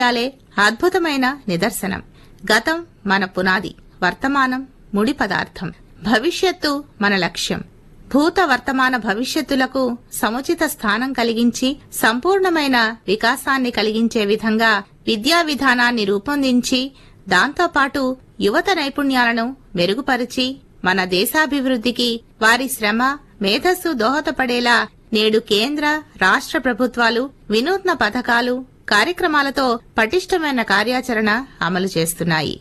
యాలే అద్భుతమైన నిదర్శనం గతం మన పునాది వర్తమానం ముడి పదార్థం భవిష్యత్తు మన లక్ష్యం భూత వర్తమాన భవిష్యత్తులకు సముచిత స్థానం కలిగించి సంపూర్ణమైన వికాసాన్ని కలిగించే విధంగా విద్యా విధానాన్ని రూపొందించి దాంతోపాటు యువత నైపుణ్యాలను మెరుగుపరిచి మన దేశాభివృద్ధికి వారి శ్రమ మేధస్సు దోహదపడేలా నేడు కేంద్ర రాష్ట్ర ప్రభుత్వాలు వినూత్న పథకాలు కార్యక్రమాలతో పటిష్టమైన కార్యాచరణ అమలు చేస్తున్నాయి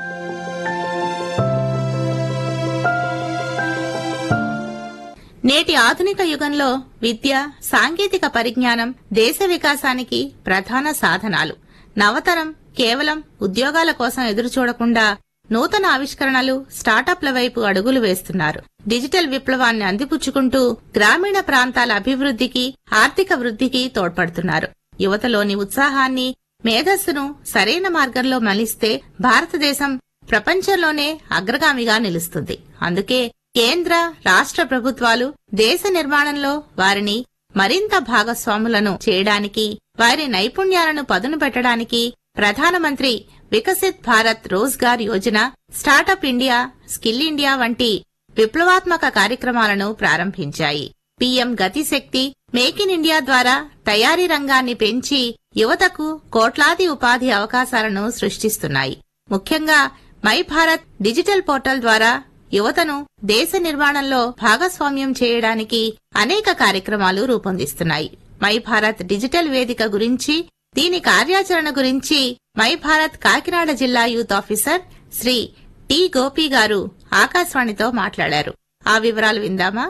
నేటి ఆధునిక యుగంలో విద్య సాంకేతిక పరిజ్ఞానం దేశ వికాసానికి ప్రధాన సాధనాలు నవతరం కేవలం ఉద్యోగాల కోసం ఎదురు చూడకుండా నూతన ఆవిష్కరణలు స్టార్టప్ల వైపు అడుగులు వేస్తున్నారు డిజిటల్ విప్లవాన్ని అందిపుచ్చుకుంటూ గ్రామీణ ప్రాంతాల అభివృద్ధికి ఆర్థిక వృద్ధికి తోడ్పడుతున్నారు యువతలోని ఉత్సాహాన్ని మేధస్సును సరైన మార్గంలో మలిస్తే భారతదేశం ప్రపంచంలోనే అగ్రగామిగా నిలుస్తుంది అందుకే కేంద్ర రాష్ట్ర ప్రభుత్వాలు దేశ నిర్మాణంలో వారిని మరింత భాగస్వాములను చేయడానికి వారి నైపుణ్యాలను పదును పెట్టడానికి ప్రధానమంత్రి Viksit Bharat Rozgar Yojana startup India skill India వంటి విప్లవాత్మక కార్యక్రమాలను ప్రారంభించాయి PM Gatishakti make in India ద్వారా తయారీ రంగాన్ని పెంచి యువతకు కోట్లాది ఉపాధి అవకాశాలను సృష్టిస్తున్నాయి ముఖ్యంగా మై భారత్ డిజిటల్ పోర్టల్ ద్వారా యువతను దేశ నిర్మాణంలో భాగస్వామ్యం చేయడానికి అనేక కార్యక్రమాలు రూపొందిస్తున్నాయి మై భారత్ డిజిటల్ వేదిక గురించి దీని కార్యాచరణ గురించి మై భారత్ కాకినాడ జిల్లా youth officer Shri T Gopi garu ఆకాశవాణితో మాట్లాడారు ఆ వివరాలు విందామా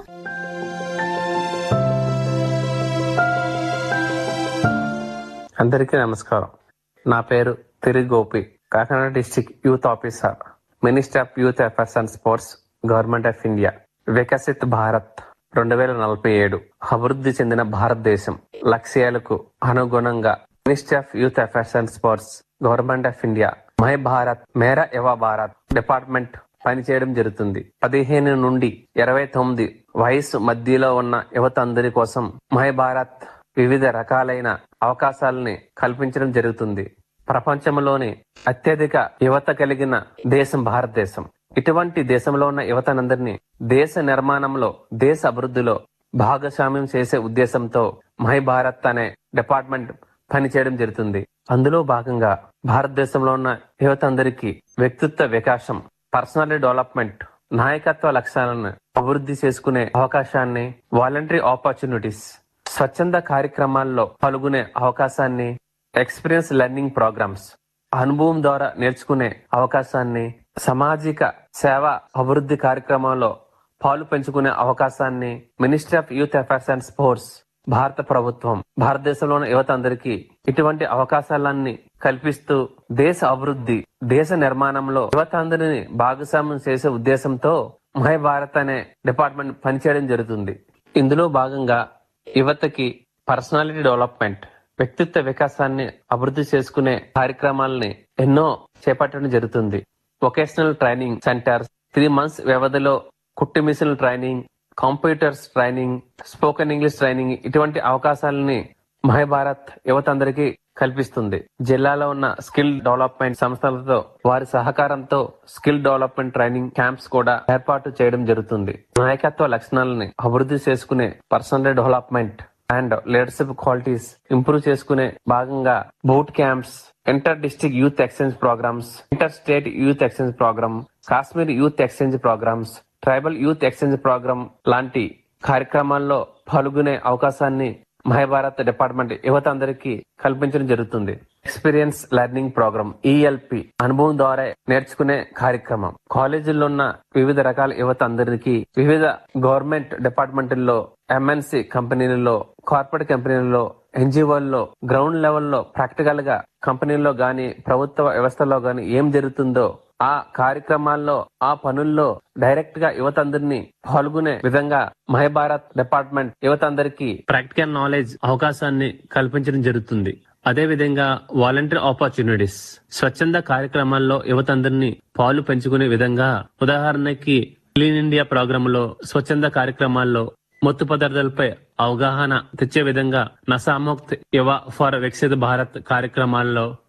అందరికీ నమస్కారం నా పేరు తిరి Gopi Kakinada district youth officer minister of youth affairs and sports government of India Viksit Bharat రెండు వేల నలభై ఏడు అభివృద్ధి చెందిన భారతదేశం లక్ష్యాలకు అనుగుణంగా ministry of youth affairs and sports government of India my Bharat Mera Yuva Bharat department పనిచేయడం జరుగుతుంది పదిహేను నుండి ఇరవై తొమ్మిది వయసు మధ్యలో ఉన్న యువత అందరి కోసం మై భారత్ వివిధ రకాలైన అవకాశాలని కల్పించడం జరుగుతుంది ప్రపంచంలోని అత్యధిక యువత కలిగిన దేశం భారతదేశం ఇటువంటి దేశంలో ఉన్న యువతనందరినీ దేశ నిర్మాణంలో దేశ అభివృద్ధిలో భాగస్వామ్యం చేసే ఉద్దేశంతో మై భారత్ అనే డిపార్ట్మెంట్ పనిచేయడం జరుగుతుంది అందులో భాగంగా భారతదేశంలో ఉన్న యువత అందరికీ వ్యక్తిత్వ వికాసం పర్సనాలిటీ డెవలప్మెంట్ నాయకత్వ లక్ష్యాలను అభివృద్ధి చేసుకునే అవకాశాన్ని వాలంటరీ ఆపర్చునిటీస్ స్వచ్ఛంద కార్యక్రమాల్లో పాల్గొనే అవకాశాన్ని ఎక్స్పీరియన్స్ లెర్నింగ్ ప్రోగ్రామ్స్ అనుభవం ద్వారా నేర్చుకునే అవకాశాన్ని సామాజిక సేవ అభివృద్ధి కార్యక్రమాల్లో పాలు పెంచుకునే అవకాశాన్ని ministry of youth affairs and sports భారత ప్రభుత్వం భారతదేశంలోని యువత అందరికీ ఇటువంటి అవకాశాలన్నీ కల్పిస్తూ దేశ అభివృద్ధి దేశ నిర్మాణంలో యువత అందరిని భాగస్వామ్యం చేసే ఉద్దేశంతో మై భారత్ అనే డిపార్ట్మెంట్ పనిచేయడం జరుగుతుంది ఇందులో భాగంగా యువతకి పర్సనాలిటీ డెవలప్మెంట్ వ్యక్తిత్వ వికాసాన్ని అభివృద్ధి చేసుకునే కార్యక్రమాలని ఎన్నో చేపట్టడం జరుగుతుంది vocational training centres three months వ్యవధిలో కుట్టు machine training computers training spoken English training ఇటువంటి అవకాశాలని మహాభారత్ యువత అందరికీ కల్పిస్తుంది జిల్లాలో ఉన్న స్కిల్ డెవలప్మెంట్ సంస్థలతో వారి సహకారంతో స్కిల్ డెవలప్మెంట్ ట్రైనింగ్ క్యాంప్స్ కూడా ఏర్పాటు చేయడం జరుగుతుంది నాయకత్వ లక్షణాలని అభివృద్ధి చేసుకునే personal development and leadership qualities improve చేసుకునే భాగంగా boot camps inter district youth exchange programmes inter state youth exchange programme Kashmir youth exchange programmes tribal youth exchange programme లాంటి కార్యక్రమాల్లో పాల్గొనే అవకాశాన్ని మహాభారత్ డిపార్ట్మెంట్ యువత అందరికీ కల్పించడం జరుగుతుంది ఎక్స్పీరియన్స్ లెర్నింగ్ ప్రోగ్రామ్ ఈఎల్పి అనుభవం ద్వారా నేర్చుకునే కార్యక్రమం కాలేజీల్లో ఉన్న వివిధ రకాల యువత అందరికీ వివిధ గవర్నమెంట్ డిపార్ట్మెంట్లో ఎంఎన్సి కంపెనీలలో కార్పొరేట్ కంపెనీలలో ఎన్జిఓల్లో గ్రౌండ్ లెవెల్లో ప్రాక్టికల్ గా కంపెనీల్లో గాని ప్రభుత్వ వ్యవస్థలో గాని ఏం జరుగుతుందో ఆ కార్యక్రమాల్లో ఆ పనుల్లో డైరెక్ట్ గా యువత అందరినీ పాల్గొనే విధంగా మహాభారత్ డిపార్ట్మెంట్ యువత అందరికీ ప్రాక్టికల్ నాలెడ్జ్ అవకాశాన్ని కల్పించడం జరుగుతుంది అదే విధంగా వాలంటీర్ ఆపర్చునిటీస్ స్వచ్ఛంద కార్యక్రమాల్లో యువత అందరినీ పాలు పెంచుకునే విధంగా ఉదాహరణకి క్లీన్ ఇండియా ప్రోగ్రామ్ లో స్వచ్ఛంద కార్యక్రమాల్లో మత్తు పదార్థాలపై అవగాహన తెచ్చే విధంగా నసాముక్త్ యువ ఫర్ వికసిత భారత్ కార్యక్రమాల్లో